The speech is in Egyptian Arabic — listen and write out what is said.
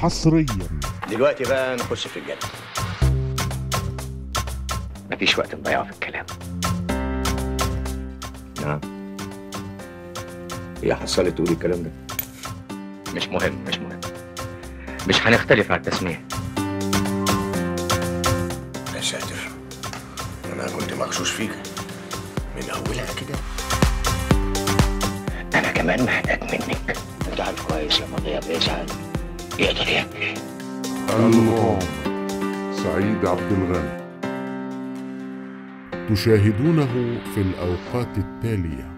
حصريا دلوقتي بقى نخش في الجد مفيش وقت نضيعه في الكلام نعم هي حصلت تقولي الكلام ده مش مهم مش مهم مش هنختلف على التسمية يا ساتر انا كنت مغشوش فيك من اولها كده أنا كمان محتاج منك أنت عارف كويس لما ضياء بيزعل يقدر يعمل إيه الغامض سعيد عبد الغني تشاهدونه في الأوقات التالية